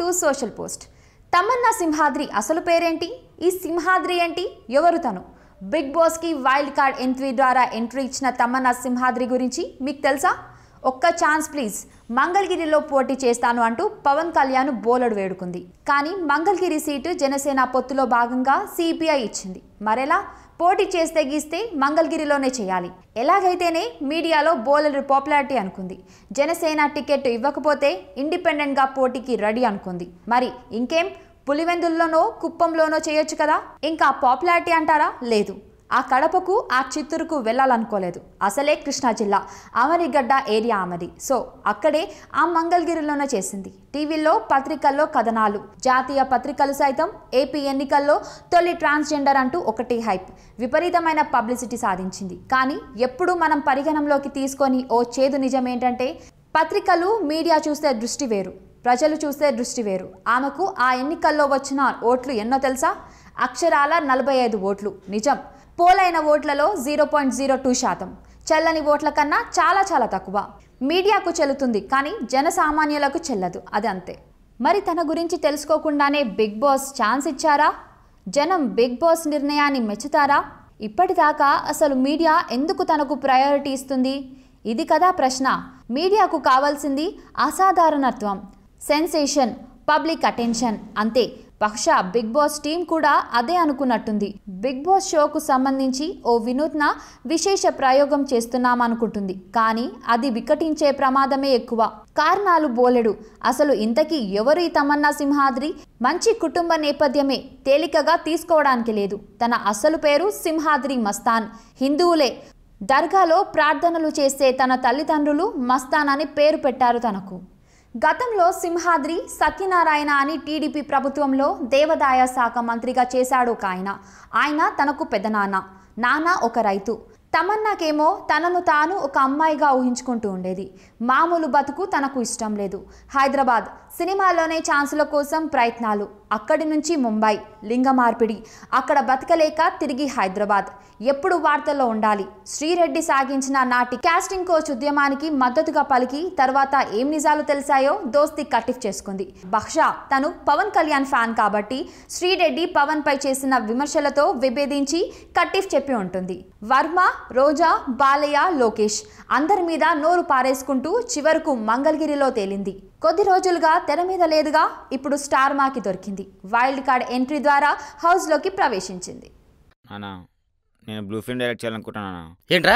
Social post Tamannaah Simhadri అసలు పేరేంటి ఈ సింహాద్రి ఏంటి ఎవరు తను బిగ్ బాస్కి వైల్డ్ కార్డ్ ఎంట్రీ ద్వారా ఎంట్రీ ఇచ్చిన తమన్నా సింహాద్రి గురించి మీకు తెలుసా ఒక్క ఛాన్స్ ప్లీజ్ మంగళగిరిలో పోటీ చేస్తాను అంటూ పవన్ కళ్యాణ్ బోలెడు వేడుకుంది కానీ మంగళగిరి సీటు జనసేన పొత్తులో భాగంగా సిపిఐ ఇచ్చింది మరెలా పోటీ చేస్తే గీస్తే మంగళగిరిలోనే చేయాలి ఎలాగైతేనే మీడియాలో బోలెడు పాపులారిటీ అనుకుంది జనసేన టికెట్ ఇవ్వకపోతే ఇండిపెండెంట్గా పోటీకి రెడీ అనుకుంది మరి ఇంకేం పులివెందుల్లోనో కుప్పంలోనో చేయొచ్చు కదా ఇంకా పాపులారిటీ అంటారా లేదు ఆ కడపకు ఆ చిత్తూరుకు వెళ్ళాలనుకోలేదు అసలే కృష్ణా జిల్లా అమరిగడ్డ ఏరియా ఆమెది సో అక్కడే ఆ మంగళగిరిలోనే చేసింది టీవీల్లో పత్రికల్లో కథనాలు జాతీయ పత్రికలు సైతం ఏపీ ఎన్నికల్లో తొలి ట్రాన్స్జెండర్ అంటూ ఒకటి హైప్ విపరీతమైన పబ్లిసిటీ సాధించింది కానీ ఎప్పుడు మనం పరిగణంలోకి తీసుకొని ఓ చేదు నిజం ఏంటంటే పత్రికలు మీడియా చూస్తే దృష్టి వేరు ప్రజలు చూస్తే దృష్టి వేరు ఆమెకు ఆ ఎన్నికల్లో వచ్చిన ఓట్లు ఎన్నో తెలుసా అక్షరాల నలభై ఐదు ఓట్లు నిజం పోలైన ఓట్లలో జీరో పాయింట్ జీరో టూ శాతం చెల్లని ఓట్ల కన్నా చాలా చాలా తక్కువ మీడియాకు చెల్లుతుంది కానీ జనసామాన్యులకు చెల్లదు అది అంతే మరి తన గురించి తెలుసుకోకుండానే బిగ్ బాస్ ఛాన్స్ ఇచ్చారా జనం బిగ్ బాస్ నిర్ణయాన్ని మెచ్చుతారా ఇప్పటిదాకా అసలు మీడియా ఎందుకు తనకు ప్రయారిటీ ఇస్తుంది ఇది కదా ప్రశ్న మీడియాకు కావాల్సింది అసాధారణత్వం సెన్సేషన్ పబ్లిక్ అటెన్షన్ అంతే బహుశా బిగ్ బాస్ టీం కూడా అదే అనుకున్నట్టుంది బిగ్ బాస్ షోకు సంబంధించి ఓ వినూత్న విశేష ప్రయోగం చేస్తున్నామనుకుంటుంది కానీ అది వికటించే ప్రమాదమే ఎక్కువ కారణాలు బోలెడు అసలు ఇంతకీ ఎవరు ఈ తమన్నా సింహాద్రి మంచి కుటుంబ నేపథ్యమే తేలికగా తీసుకోవడానికి లేదు తన అసలు పేరు సింహాద్రి మస్తాన్ హిందువులే దర్గాలో ప్రార్థనలు చేసే తన తల్లిదండ్రులు మస్తాన్ అని పేరు పెట్టారు తనకు గతంలో సింహాద్రి సత్యనారాయణ అని టీడీపీ ప్రభుత్వంలో దేవాదాయ శాఖ మంత్రిగా చేశాడు ఒక ఆయన ఆయన తనకు పెద్దనాన్న నాన్న ఒక రైతు తమన్నాకేమో తనను తాను ఒక అమ్మాయిగా ఊహించుకుంటూ ఉండేది మామూలు బతుకు తనకు ఇష్టం లేదు హైదరాబాద్ సినిమాలోనే ఛాన్సుల కోసం ప్రయత్నాలు అక్కడి నుంచి ముంబై లింగ మార్పిడి అక్కడ బతకలేక తిరిగి హైదరాబాద్ ఎప్పుడు వార్తల్లో ఉండాలి శ్రీరెడ్డి సాగించిన నాటి కాస్టింగ్ కోచ్ ఉద్యమానికి మద్దతుగా పలికి తర్వాత ఏం నిజాలు తెలిసాయో దోస్తి కట్టిఫ్ చేసుకుంది బహుశా తను పవన్ కళ్యాణ్ ఫ్యాన్ కాబట్టి శ్రీరెడ్డి పవన్ పై చేసిన విమర్శలతో విభేదించి కట్టిఫ్ చెప్పి ఉంటుంది వర్మ రోజా బాలయ్య లోకేష్ అందరి మీద నోరు పారేసుకుంటూ చివరకు మంగళగిరిలో తేలింది కొద్ది రోజులుగా తెర మీద లేదుగా ఇప్పుడు స్టార్ మాకి దొరికింది వైల్డ్ కార్డ్ ఎంట్రీ ద్వారా హౌస్లోకి ప్రవేశించింది నానా నేను బ్లూ ఫిల్మ్ డైరెక్ట్ చేయాలనుకుంటున్నాను ఏంట్రా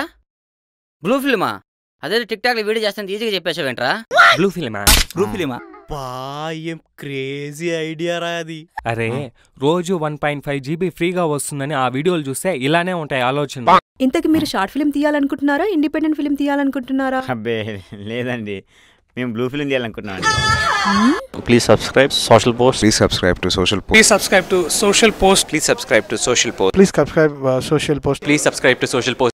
బ్లూ ఫిల్మా అదే టిక్ టాక్ వీడియో చేస్తాను ఈజీగా చెప్పేసావు ఏంట్రా బ్లూ ఫిల్మా బ్లూ ఫిలిమా బా ఏం క్రేజీ ఐడియా రా అది అరే రోజు వన్ పాయింట్ ఫైవ్ జీబీ ఫ్రీగా వస్తుందని ఆ వీడియోలు చూస్తే ఇలానే ఉంటాయి ఆలోచన ఇంతకు మీరు షార్ట్ ఫిల్మ్ తీయాలనుకుంటున్నారా ఇండిపెండెంట్ ఫిల్మ్ తీయాలనుకుంటున్నారా అబ్బే లేదండి మేము బ్లూ ఫిల్మ్ చేయాలనుకుంటున్నాం please subscribe social post Please subscribe to Social Post. Please subscribe to Social Post. Please subscribe to Social Post. Please subscribe uh, Social Post. Please subscribe to Social Post.